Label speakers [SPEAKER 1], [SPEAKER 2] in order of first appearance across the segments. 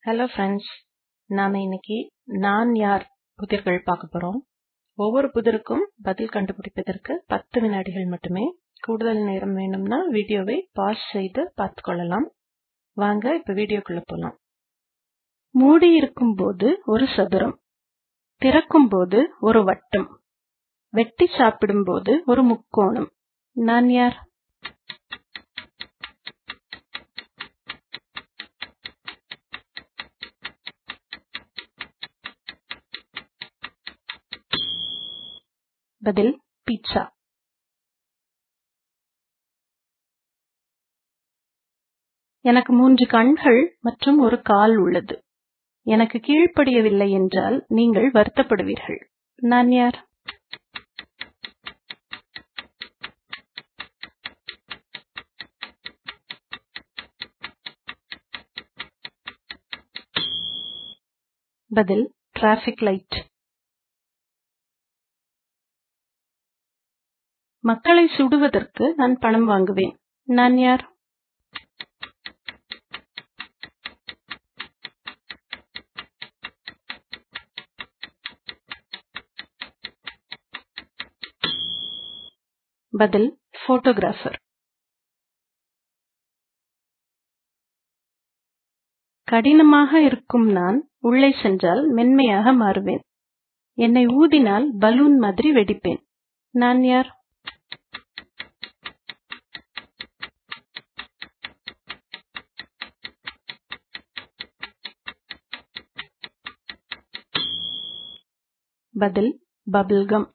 [SPEAKER 1] hello friends நாம இன்னைக்கு நான் யார் புதிர்கள் பார்க்க போறோம் ஒவ்வொரு புதிருக்கும் பதில் கண்டுபிடிப்பதற்கு பத்து வினாடிகள் மட்டுமே கூடுதல் நேரம் வேணும்னா வீடியோவை பாஸ் செய்து பார்த்துக் கொள்ளலாம் வாங்க இப்ப வீடியோக்குள்ள போலாம் மூடி இருக்கும் போது ஒரு சதுரம் திறக்கும் போது ஒரு வட்டம் வெட்டி சாப்பிடும் போது ஒரு முக்கோணம் நான் யார் பதில் பீட்சா எனக்கு மூன்று கண்கள் மற்றும் ஒரு கால் உள்ளது எனக்கு கீழ்ப்படியவில்லை என்றால் நீங்கள் வருத்தப்படுவீர்கள் நான் யார் பதில் டிராஃபிக் லைட் மக்களை சுடுவதற்கு நான் பணம் வாங்குவேன் நான் யார் பதில் போட்டோகிராஃபர் கடினமாக இருக்கும் நான் உள்ளே சென்றால் மென்மையாக மாறுவேன் என்னை ஊதினால் பலூன் மாதிரி வெடிப்பேன் நான் யார் பதில் பபிள்கம்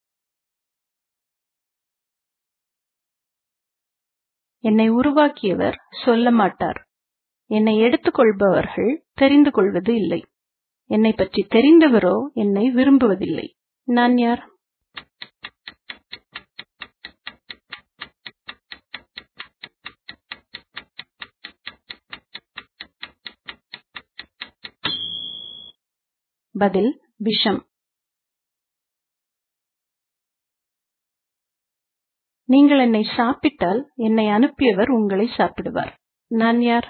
[SPEAKER 1] என்னை உருவாக்கியவர் சொல்ல மாட்டார் என்னை எடுத்துக்கொள்பவர்கள் தெரிந்து கொள்வது இல்லை என்னை பற்றி தெரிந்தவரோ என்னை விரும்புவதில்லை நான் யார் பதில் விஷம் நீங்கள் என்னை சாப்பிட்டால் என்னை அனுப்பியவர் உங்களை சாப்பிடுவார் நான் யார்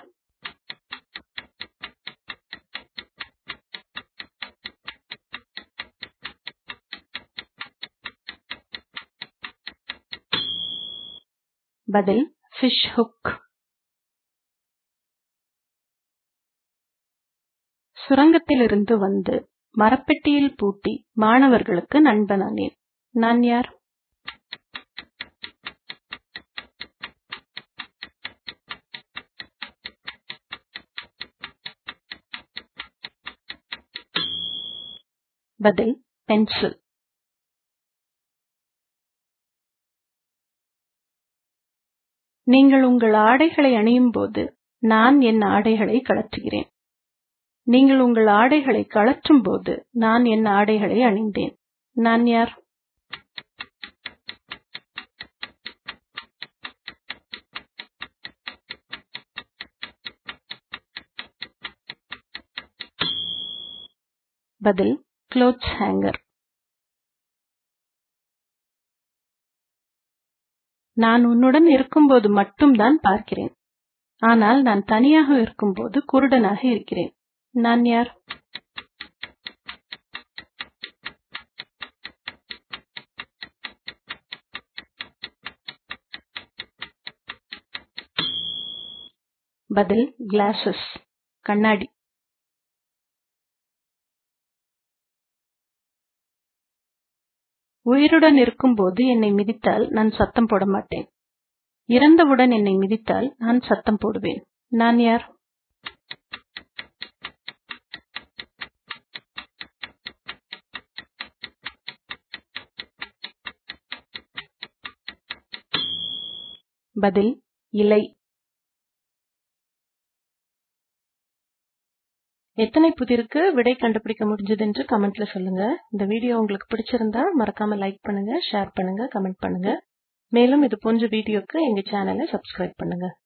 [SPEAKER 1] பதில் ஃபிஷ் ஹுக் சுரங்கத்திலிருந்து வந்து மரப்பெட்டியில் பூட்டி மாணவர்களுக்கு நண்பனானேன் நான் யார் பதில் பென்சில் நீங்கள் உங்கள் ஆடைகளை அணியும் போது நான் என் ஆடைகளை கழற்றுகிறேன் நீங்கள் உங்கள் ஆடைகளை கழற்றும் போது நான் என் ஆடைகளை அணிந்தேன் நான் யார் பதில் க்ளோத்ஸ் ஹேங்கர் நான் உன்னுடன் இருக்கும்போது மட்டும்தான் பார்க்கிறேன் ஆனால் நான் தனியாக இருக்கும்போது குருடனாக இருக்கிறேன் நான் யார் பதில் கிளாஸஸ் கண்ணாடி உயிருடன் இருக்கும்போது என்னை மிதித்தால் நான் சத்தம் போட மாட்டேன் இறந்தவுடன் என்னை மிதித்தால் நான் சத்தம் போடுவேன் நான் யார் பதில் இலை எத்தனை புதிருக்கு விடை கண்டுபிடிக்க முடிஞ்சது என்று கமெண்ட்ல சொல்லுங்க இந்த வீடியோ உங்களுக்கு பிடிச்சிருந்தா மறக்காம லைக் பண்ணுங்க ஷேர் பண்ணுங்க கமெண்ட் பண்ணுங்க மேலும் இது போன்ற வீடியோக்கு எங்க சேனலை சப்ஸ்கிரைப் பண்ணுங்க